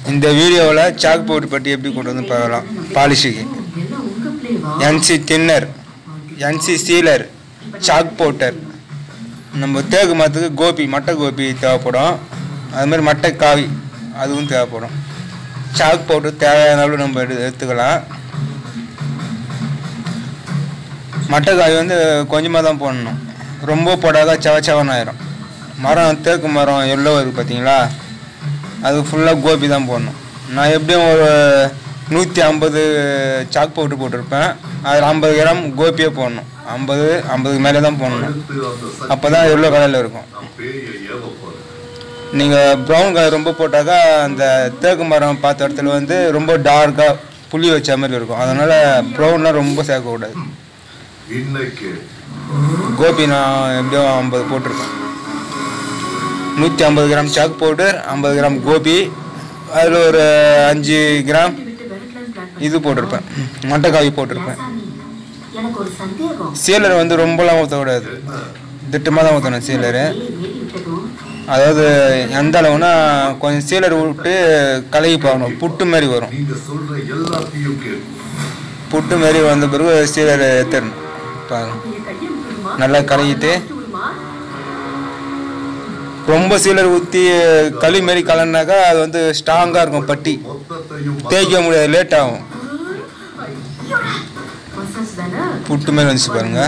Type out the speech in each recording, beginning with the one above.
இந்த வீடியோவில் chalk powder பட்டி எப்படி கொண்டு வந்து பார்க்கலாம் பாலிஷுக்கு எல்லாம் உங்க பிளேவா NC thinner NC sealer chalk powder நம்ம தேக்கு மரத்துக்கு கோபி மட்டை கோபி தேவைப்படும் அது மாதிரி மட்டை காவி அதுவும் தேவைப்படும் சாக் பவுடர் தேவையான அளவு நம்ம எடு எடுத்துக்கலாம் மட்டை காவி வந்து கொஞ்சமாக தான் போடணும் ரொம்ப போடாத செவ செவன் ஆயிரும் மரம் தேக்கு மரம் எல்லோ இருக்குது பார்த்தீங்களா அது ஃபுல்லாக கோபி தான் போடணும் நான் எப்படியும் ஒரு நூற்றி ஐம்பது சாக் பவுடர் போட்டிருப்பேன் அதில் ஐம்பது கிராம் கோபியே போடணும் ஐம்பது ஐம்பதுக்கு மேலே தான் போடணும் அப்போ தான் எல்லோ கலரில் இருக்கும் நீங்கள் ப்ரௌன் கலர் ரொம்ப போட்டாக்கா அந்த தேக்கு மரம் பார்த்த இடத்துல வந்து ரொம்ப டார்க்காக புளி வச்ச மாதிரி இருக்கும் அதனால் ப்ரௌன்லாம் ரொம்ப சேர்க்கக்கூடாது இன்னைக்கு கோபி நான் எப்படியும் ஐம்பது போட்டிருக்கேன் நூற்றி ஐம்பது கிராம் சாக் பவுடர் ஐம்பது கிராம் கோபி அதில் ஒரு அஞ்சு கிராம் விட்டு விரட்டலான்னு பிளான் இது போட்டிருப்பேன் மட்டைக்காய் போட்டிருப்பேன் சாமி எனக்கு ஒரு சந்தேகம் சீலர் வந்து ரொம்பலாம் ஊற்றக்கூடாது திட்டமாக தான் ஊற்றணும் சீலர் ஏறி ஏறி விட்டதும் அதாவது எந்த அளவுனா கொஞ்சம் சீலர் விட்டு கலகி பார்க்கணும் புட்டு மாதிரி வரும் நீங்க சொல்ற எல்லாத்தையும் கேட்டு புட்டு மாதிரி வந்த பிறகு சீலர் எடுத்துடணும் பாருங்க என் கையை விட்டுடுமா நல்லா கலக்கிட்டு விட்டுடுமா ரொம்ப சீலர் ஊற்றி களி மாரி கலந்தாக்கா அது வந்து ஸ்ட்ராங்காக இருக்கும் பட்டி மொத்தத்தையும் தேய்க்க முடியாது லேட் ஆகும் மசாஜ் தானே புட்டு மாதிரி வந்துச்சு பாருங்க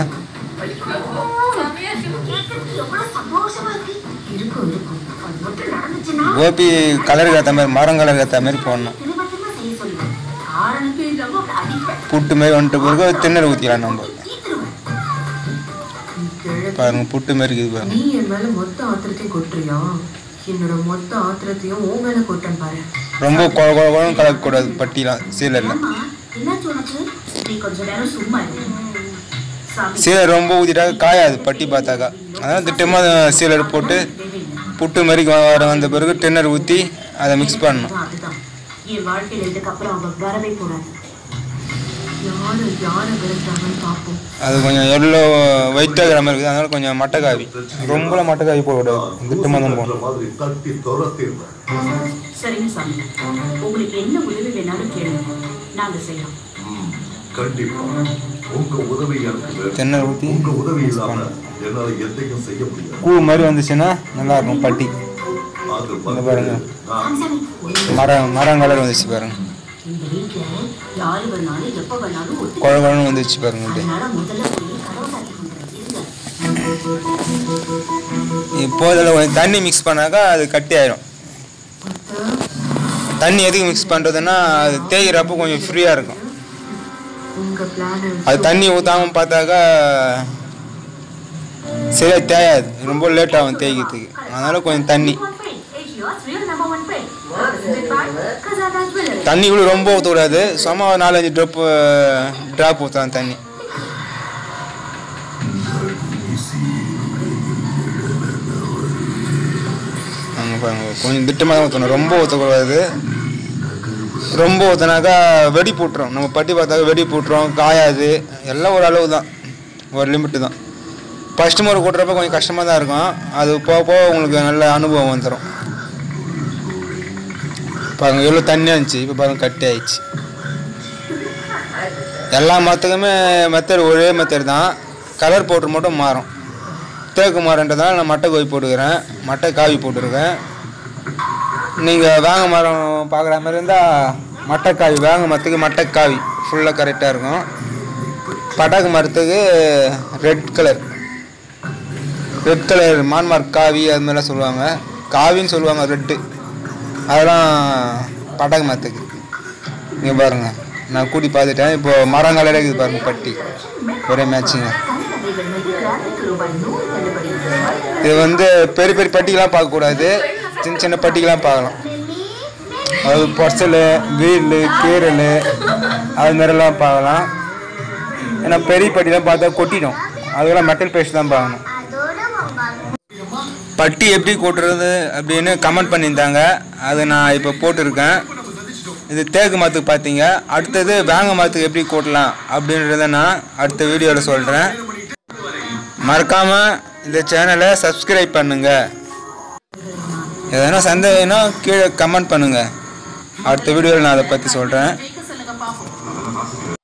கேட்கறதுக்கு எவ்வளவு சந்தோஷமா இருக்கு இருக்கும் இருக்கும் அது மட்டும் நடந்துச்சுன்னா கோபி கலருக்கு ஏற்ற மாதிரி மரம் கலருக்கு ஏற்ற மாதிரி போடணும் இது மட்டும்தான் செய்ய சொல்லுவேன் காரணமே இல்லாம அப்படி அடிப்பேன் புட்டு மாதிரி வந்துட்ட பிறகு திண்ணல் ஊற்றிக்கலாம் நம்ம தீத்துருவேன் நீ கிழக்கு பாருங்க புட்டு மாதிரி இருக்குது பாருங்க நீ என் மேல மொத்த ஆத்திரத்தையும் கொட்டுறியா என்னோட மொத்த ஆத்திரத்தையும் உன் மேல கொட்டேன் பாரு ரொம்ப குழ குழ குழன்னு கலக்கக்கூடாது பட்டிலாம் சீலரில் ஆமா என்னாச்சு உனக்கு நீ கொஞ்ச நேரம் சும்மா இரு சாமி சீலர் ரொம்ப ஊற்றிட்டாக்க காயாது பட்டி பார்த்தாக்கா அதனால் திட்டமாக சீலர் போட்டு புட்டு மாதிரி வர வந்த பிறகு டின்னர் ஊற்றி அதை மிக்ஸ் பண்ணணும் அதுதான், அதுதான் என் வாழ்க்கையில இதுக்கப்புறம் அவ வரவே கூடாது யாரு யாரை விரும்புறாங்கன்னு பார்ப்போம் அது கொஞ்சம் எல்லோ ஒயிட்டாக இருக்கிற மாதிரி இருக்குது அதனால கொஞ்சம் மட்டைக்காவி ரொம்பலாம் மட்டைக்காவி போடக்கூடாது திட்டமாக தான் போடணும் மாதிரி தட்டி துரத்திடுவேன் சரிங்க சாமி உங்களுக்கு என்ன உதவி வேணாலும் கேளுங்க நாங்க செய்யறோம் ம், கண்டிப்பா உங்க உதவி எனக்கு வேணும் தென்னை ஊற்றி உங்க உதவி இல்லாம என்னால எதையும் செய்ய முடியாது கூ மாதிரி வந்துச்சுன்னா நல்லா இருக்கும் பட்டி அது இங்க பாருங்க. நான் சாமி மரம் மரம் கலர் வந்துச்சு பாருங்க இந்த வீட்டுல யாரு வேணாலும் எப்ப வேணாலும் ஒத்து குழ குழன்னு வந்துச்சு பாருங்க இப்படி அதனால முதல்ல போய் கதவை சாத்தி கொண்டு இருங்க இப்போ அதில் கொஞ்சம் தண்ணி மிக்ஸ் பண்ணாக்கா அது கட்டி ஆயிடும் தண்ணி எதுக்கு மிக்ஸ் பண்ணுறதுன்னா அது தேய்கிறப்போ கொஞ்சம் ஃப்ரீயாக இருக்கும் உங்க பிளான் அது தண்ணி ஊற்றாமல் பார்த்தாக்கா சரியாக தேயாது ரொம்ப லேட் ஆகும் தேய்க்கிறதுக்கு அதனால் கொஞ்சம் தண்ணி தண்ணி கூட ரொம்ப ஊற்றக்கூடாது சும்மா ஒரு நாலஞ்சு ட்ராப் ட்ராப் ஊற்றலாம் தண்ணி ஆமாம் பாருங்க கொஞ்சம் திட்டமாக தான் ஊற்றணும் ரொம்ப ஊற்றக்கூடாது ரொம்ப ஊற்றினாக்கா வெடி போட்டுரும் நம்ம பட்டி பார்த்தாக்க வெடி போட்டுரும் காயாது எல்லாம் ஒரு அளவு தான் ஒரு லிமிட்டு தான் ஃபஸ்ட்டு முறை கூட்டுறப்ப கொஞ்சம் கஷ்டமாக தான் இருக்கும் அது போக போக உங்களுக்கு நல்ல அனுபவம் வந்துடும் பாருங்க எவ்வளோ தண்ணியாக இருந்துச்சு இப்போ பாருங்க கட்டி ஆயிடுச்சு எல்லா மரத்துக்குமே மெத்தட் ஒரே மெத்தட் தான் கலர் பவுட்ரு மட்டும் மாறும் தேக்கு மரன்றதால நான் மட்டை கோய் போட்டுக்கிறேன் மட்டை காவி போட்டிருக்கேன் நீங்கள் வேங்க மரம் பார்க்குற மாதிரி இருந்தால் மட்டைக்காவி வேங்க மரத்துக்கு மட்டைக்காவி ஃபுல்லாக கரெக்டாக இருக்கும் பட்டாக்கு மரத்துக்கு ரெட் கலர் ரெட் கலர் மான்மார்க் காவி அது மாதிரிலாம் சொல்லுவாங்க காவின்னு சொல்லுவாங்க ரெட்டு அதெல்லாம் பட்டாக்கு மரத்துக்கு இங்கே பாருங்கள் நான் கூட்டி பார்த்துட்டேன் இப்போ மரம் கலரே இருக்குது பாருங்கள் பட்டி ஒரே மேட்சிங்க இது வந்து பெரிய பெரிய பட்டிக்கெலாம் பார்க்கக்கூடாது சின்ன சின்ன பட்டிக்கெலாம் பார்க்கலாம் அது பொர்சல் வீல் கீரல் அது மாதிரிலாம் பார்க்கலாம் ஏன்னா பெரிய பட்டிலாம் பார்த்தா கொட்டிடும் அதெல்லாம் மெட்டல் பேஸ்ட் தான் பார்க்கணும் பட்டி எப்படி கொட்டுறது அப்படின்னு கமெண்ட் பண்ணியிருந்தாங்க அது நான் இப்போ போட்டிருக்கேன் இது தேக்கு மரத்துக்கு பார்த்தீங்க அடுத்தது வேங்க மரத்துக்கு எப்படி கொட்டலாம் அப்படின்றத நான் அடுத்த வீடியோவில் சொல்கிறேன் மறக்காமல் இந்த சேனலை சப்ஸ்கிரைப் பண்ணுங்கள் எதனா சந்தேகம்னா கீழே கமெண்ட் பண்ணுங்கள் அடுத்த வீடியோவில் நான் அதை பற்றி சொல்கிறேன் ஜெயிக்க சொல்லுங்க பாப்போம்